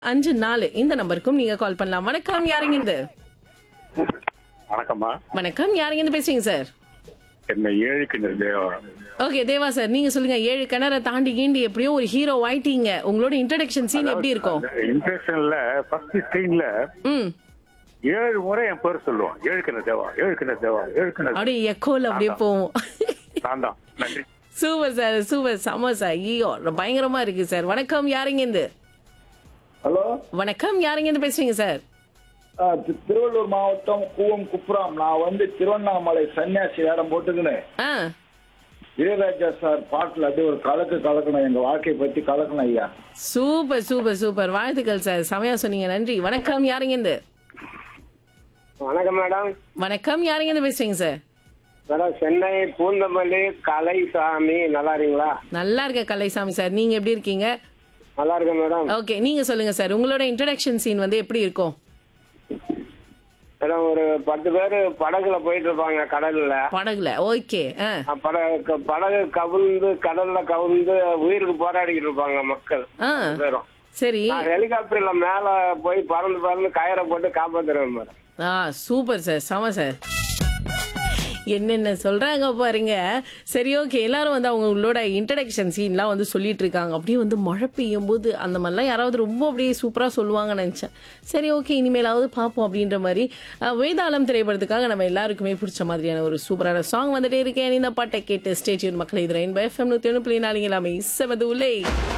அஞ்சு நாலு இந்த நம்பருக்கும் நீங்க கால் பண்ணலாம் வணக்கம் யாருங்க இருந்து வணக்கம்மா வணக்கம் யாருங்க இருந்து பேசுறீங்க சார் என்ன ஏழு கிணறு தேவா ஓகே தேவா சார் நீங்க சொல்லுங்க ஏழு கிணற தாண்டி கீண்டி எப்படியோ ஒரு ஹீரோ ஆயிட்டீங்க உங்களோட இன்ட்ரடக்ஷன் சீன் எப்படி இருக்கும் இன்ட்ரெஷன்ல ஃபர்ஸ்ட் ஸ்க்ரீன்ல ம் ஏழு முறை என் பேர் சொல்லுவான் ஏழு கிணறு தேவா ஏழு கிணறு தேவா ஏழு கிணறு அப்படியே எக்கோல அப்படியே போவோம் நான் தான் நன்றி சூப்பர் சார் சூப்பர் செம சார் ஐயோ பயங்கரமா இருக்கு சார் வணக்கம் யாருங்க இருந்து ஹலோ வணக்கம் யாருங்க இருந்து பேசுறீங்க சார் ஆ, தி- திருவள்ளூர் மாவட்டம் கூவம் குப்ராம் நான் வந்து திருவண்ணாமலை சன்னியாசி வேடம் போட்டுக்கின்னு ஆ இளையராஜா சார் பாட்டுல அப்படியே ஒரு கலக்கு கலக்கணும் எங்க வாழ்க்கையை பத்தி கலக்கணும் ஐயா சூப்பர் சூப்பர் சூப்பர் வாழ்த்துக்கள் சார் செமையா சொன்னீங்க நன்றி வணக்கம் யாருங்க இருந்து வணக்கம் மேடம் வணக்கம் யாருங்க இருந்து பேசுறீங்க சார் மேடம் சென்னை பூந்தமல்லி கலைசாமி நல்லா இருக்கீங்களா நல்லா இருக்க கலைசாமி சார் நீங்க எப்படி இருக்கீங்க நல்லா இருக்கேன் மேடம் ஓகே நீங்க சொல்லுங்க சார் உங்களோட இன்ட்ரடக்ஷன் சீன் வந்து எப்படி இருக்கும் மேடம் ஒரு பத்து பேர் படகுல போயிட்டு இருப்பாங்க கடல்ல படகுல ஓகே ஆ அஹ் படகு படகு கவிழ்ந்து கடல்ல கவிழ்ந்து உயிருக்கு போராடிக்கிட்டு இருப்பாங்க மக்கள் ஆ பேரும் சரி நான் ஹெலிகாப்டர்ல மேல போய் பறந்து பறந்து கயிறை போட்டு காப்பாத்துறேன் மேடம் ஆ சூப்பர் சார் செம சார் என்னென்ன சொல்றாங்க பாருங்க சரி ஓகே எல்லாரும் வந்து அவங்களோட இன்ட்ரடக்ஷன் சீன்லாம் வந்து சொல்லிட்டு இருக்காங்க அப்படியே வந்து மழை பெய்யும் போது அந்த மாதிரிலாம் யாராவது ரொம்ப அப்படியே சூப்பரா சொல்லுவாங்கன்னு நினைச்சேன் சரி ஓகே இனிமேலாவது பார்ப்போம் அப்படின்ற மாதிரி அஹ், வேதாளம் திரைப்படத்துக்காக நம்ம எல்லாருக்குமே பிடிச்ச மாதிரியான ஒரு சூப்பரான சாங் வந்துட்டே இருக்கேன் இந்த பாட்டை கேட்டு ஸ்டேட்யூன் மக்களை இது ரெயின்போ எஃப்எம் நூத்தி ஒன்று புள்ளி நாலுங்க எல்லாமே செமது உள்ளே